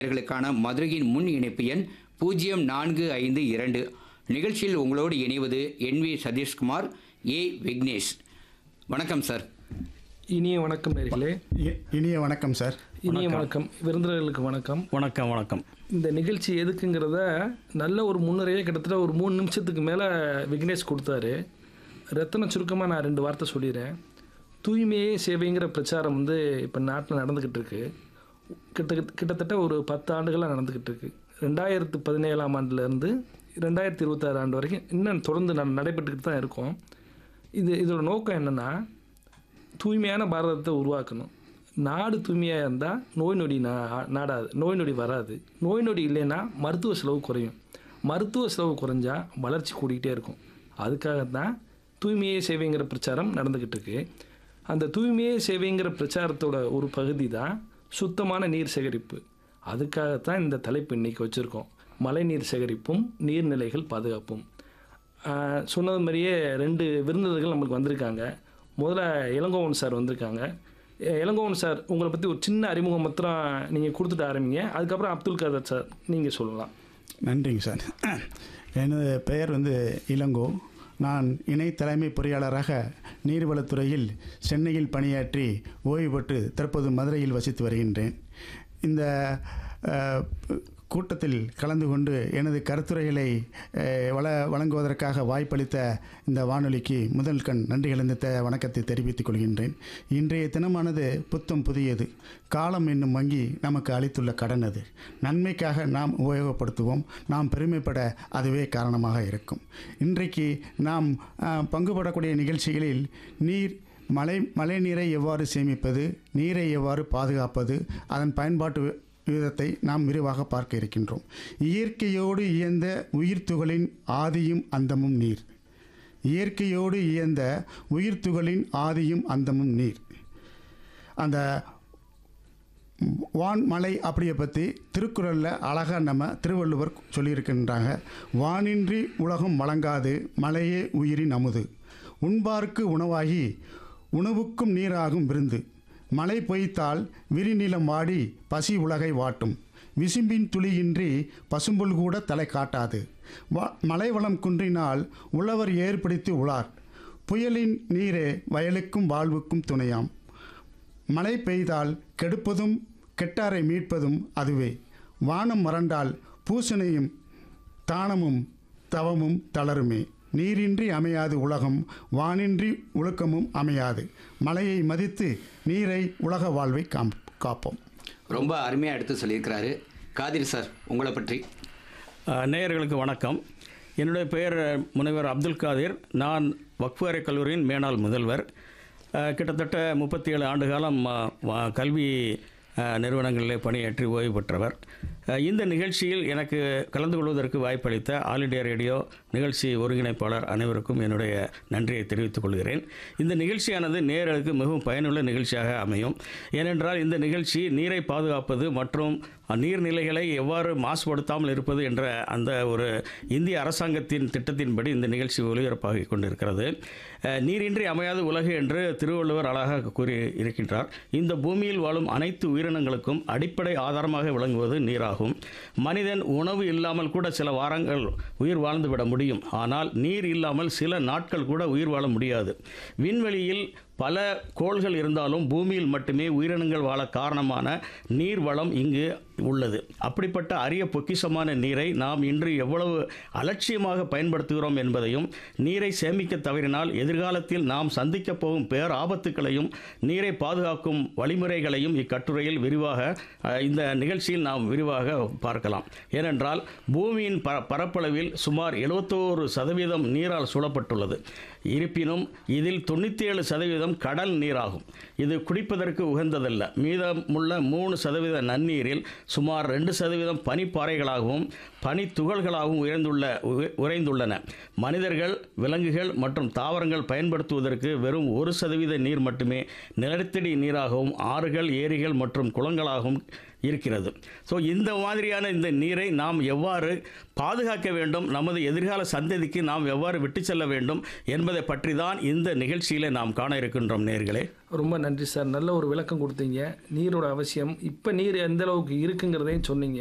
நேயர்களுக்கான மதுரையின் முன் இணைப்பு எண் பூஜ்ஜியம் நான்கு ஐந்து இரண்டு நிகழ்ச்சியில் உங்களோடு இணைவது N V Sathishkumar A Vignesh வணக்கம் சார் இனிய வணக்கம் நேர்களே இ- இனிய வணக்கம் சார் இனிய வணக்கம் விருந்தினர்களுக்கு வணக்கம் வணக்கம் வணக்கம் இந்த நிகழ்ச்சி எதுக்குங்கிறத நல்ல ஒரு முன்னுரையே கிட்டத்தட்ட ஒரு மூணு நிமிஷத்துக்கு மேலே விக்னேஷ் கொடுத்தாரு ரத்தன சுருக்கமாக நான் ரெண்டு வார்த்தை சொல்லிடுறேன் தூய்மையே சேவைங்கிற பிரச்சாரம் வந்து இப்போ நாட்டில் நடந்துக்கிட்டு இருக்கு கிட்ட கிட்டத்தட்ட ஒரு பத்து ஆண்டுகளாக நடந்துக்கிட்டு இருக்கு ரெண்டாயிரத்து பதினேழாம் ஆண்டுலேருந்து ரெண்டாயிரத்தி இருபத்தாறு ஆண்டு வரைக்கும் இன்னும் தொடர்ந்து ந- நடைபெற்றுக்கிட்டு தான் இருக்கோம் இது இதோட நோக்கம் என்னென்னா தூய்மையான பாரதத்தை உருவாக்கணும் நாடு தூய்மையாக இருந்தால் நோய் நொடி நா நாடாது நோய் நொடி வராது நோய் நொடி இல்லைன்னா மருத்துவ செலவு குறையும் மருத்துவ செலவு குறைஞ்சா வளர்ச்சி கூடிக்கிட்டே இருக்கும் அதுக்காக தான் தூய்மையே சேவைங்கிற பிரச்சாரம் நடந்துக்கிட்டு இருக்கு அந்த தூய்மையே சேவைங்கிற பிரச்சாரத்தோட ஒரு பகுதி தான் சுத்தமான நீர் சேகரிப்பு அதுக்காகத்தான் இந்த தலைப்பு இன்னைக்கு வச்சுருக்கோம் மழைநீர் சேகரிப்பும் நீர்நிலைகள் பாதுகாப்பும் ஆஹ் சொன்னது மாதிரியே ரெண்டு விருந்தினர்கள் நம்மளுக்கு வந்திருக்காங்க முதல்ல இளங்கோவன் சார் வந்திருக்காங்க எ- இளங்கோவன் சார் உங்களை பற்றி ஒரு சின்ன அறிமுகம் மாத்திரம் நீங்கள் கொடுத்துட்டு ஆரம்பிங்க அதுக்கப்புறம் அப்துல் காதர் சார் நீங்கள் சொல்லலாம் நன்றிங்க சார் எனது பெயர் வந்து இளங்கோ நான் இணை தலைமை பொறியாளராக நீர்வளத்துறையில் சென்னையில் பணியாற்றி ஓய்வு பெற்று தற்போது மதுரையில் வசித்து வருகின்றேன் இந்த அஹ், கூட்டத்தில் கலந்து கொண்டு எனது கருத்துரைகளை அஹ், வள வழங்குவதற்காக வாய்ப்பளித்த இந்த வானொலிக்கு முதல் கண் நன்றி கலந்த த- வணக்கத்தை தெரிவித்துக் கொள்கின்றேன் இன்றைய தினமானது புத்தம் புதியது காலம் என்னும் வங்கி நமக்கு அளித்துள்ள கடன் அது நன்மைக்காக நாம் உபயோகப்படுத்துவோம் நாம் பெருமைப்பட அதுவே காரணமாக இருக்கும் இன்றைக்கு நாம் அஹ், பங்குபடக்கூடிய நிகழ்ச்சிகளில் நீர் மழை மழை நீரை எவ்வாறு சேமிப்பது நீரை எவ்வாறு பாதுகாப்பது அதன் பயன்பாட்டு வி- விதத்தை நாம் விரிவாக பார்க்க இருக்கின்றோம் இயற்கையோடு இயந்த உயிர்த்துகளின் ஆதியும் அந்தமும் நீர் இயற்கையோடு இயந்த உயிர்த்துகளின் ஆதியும் அந்தமும் நீர் அந்த வான் மலை அப்படியை பற்றி திருக்குறளில் அழகாக நம்ம திருவள்ளுவர் சொல்லியிருக்கின்றாங்க வானின்றி உலகம் வழங்காது மலையே உயிரின் அமுது உண்பார்க்கு உணவாகி உணவுக்கும் நீராகும் விருந்து மழை பொய்த்தால் விரிநிலம் வாடி பசி உலகை வாட்டும் விசும்பின் துளியின்றி பசும்புல் கூட தலை காட்டாது வ மலை வளம் குன்றினால் உழவர் ஏற்படுத்தி உளார் புயலின் நீரே வயலுக்கும் வாழ்வுக்கும் துணையாம் மழை பெய்தால் கெடுப்பதும் கெட்டாரை மீட்பதும் அதுவே வானம் மறண்டால் பூசணையும் தானமும் தவமும் தளருமே நீரின்றி அமையாது உலகம் வானின்றி ஒழுக்கமும் அமையாது மழையை மதித்து நீரை உலக வாழ்வை காம் காப்போம் ரொம்ப அருமையாக எடுத்து சொல்லியிருக்கிறாரு காதிர் சார் உங்களை பற்றி அஹ், நேயர்களுக்கு வணக்கம் என்னுடைய பெயர் முனைவர் அப்துல் காதிர் நான் வக்ஃபு அறை கல்லூரியின் மேனாள் முதல்வர் அஹ், கிட்டத்தட்ட முப்பத்தி ஏழு ஆண்டு காலம் அஹ், வ- கல்வி அஹ், நிறுவனங்களிலே பணியாற்றி ஓய்வு பெற்றவர் அஹ், இந்த நிகழ்ச்சியில் எனக்கு கலந்து கொள்வதற்கு வாய்ப்பளித்த ஆல் இண்டியா ரேடியோ நிகழ்ச்சி ஒருங்கிணைப்பாளர் அனைவருக்கும் என்னுடைய நன்றியை தெரிவித்துக் கொள்கிறேன் இந்த நிகழ்ச்சியானது நேயர்களுக்கு மிகவும் பயனுள்ள நிகழ்ச்சியாக அமையும் ஏனென்றால் இந்த நிகழ்ச்சி நீரை பாதுகாப்பது மற்றும் நீர்நிலைகளை எவ்வாறு மாசுபடுத்தாமல் இருப்பது என்ற அந்த ஒரு இந்திய அரசாங்கத்தின் திட்டத்தின்படி இந்த நிகழ்ச்சி ஒளிபரப்பாகி கொண்டிருக்கிறது அஹ், நீரின்றி அமையாத உலகு என்று திருவள்ளுவர் அழகாக கூறி இருக்கின்றார் இந்த பூமியில் வாழும் அனைத்து உயிரினங்களுக்கும் அடிப்படை ஆதாரமாக விளங்குவது நீராகும் மனிதன் உணவு இல்லாமல் கூட சில வாரங்கள் உயிர் வாழ்ந்துவிட முடியும் ஆனால் நீர் இல்லாமல் சில நாட்கள் கூட உயிர் வாழ முடியாது விண்வெளியில் பல கோள்கள் இருந்தாலும் பூமியில் மட்டுமே உயிரினங்கள் வாழ காரணமான நீர் வளம் இங்கு உள்ளது அப்படிப்பட்ட அரிய பொக்கிஷமான நீரை நாம் இன்று எவ்வளவு அலட்சியமாக பயன்படுத்துகிறோம் என்பதையும் நீரை சேமிக்க தவறினால் எதிர்காலத்தில் நாம் சந்திக்கப் போகும் பேர் ஆபத்துக்களையும் நீரை பாதுகாக்கும் வழிமுறைகளையும் இக்கட்டுரையில் விரிவாக அஹ், இந்த நிகழ்ச்சியில் நாம் விரிவாக பார்க்கலாம் ஏனென்றால் பூமியின் ப பரப்பளவில் சுமார் எழுபத்தோரு சதவீதம் நீரால் சூழப்பட்டுள்ளது இருப்பினும் இதில் தொண்ணூற்றி ஏழு சதவீதம் கடல் நீராகும் இது குடிப்பதற்கு உகந்ததல்ல மீதமுள்ள மூணு சதவீத நன்னீரில் சுமார் ரெண்டு சதவீதம் பனிப்பாறைகளாகவும் பனி துகள்களாகவும் உயர்ந்துள்ள உ- உறைந்துள்ளன மனிதர்கள் விலங்குகள் மற்றும் தாவரங்கள் பயன்படுத்துவதற்கு வெறும் ஒரு சதவீத நீர் மட்டுமே நிலத்தடி நீராகவும் ஆறுகள் ஏரிகள் மற்றும் குளங்களாகவும் இருக்கிறது ஸோ இந்த மாதிரியான இந்த நீரை நாம் எவ்வாறு பாதுகாக்க வேண்டும் நமது எதிர்கால சந்ததிக்கு நாம் எவ்வாறு விட்டு செல்ல வேண்டும் என்பதை பற்றி தான் இந்த நிகழ்ச்சியில் நாம் காண இருக்கின்றோம் நேர்களே ரொம்ப நன்றி சார் நல்ல ஒரு விளக்கம் கொடுத்தீங்க நீரோட அவசியம் இப்போ நீர் எந்த அளவுக்கு இருக்குங்கிறதையும் சொன்னீங்க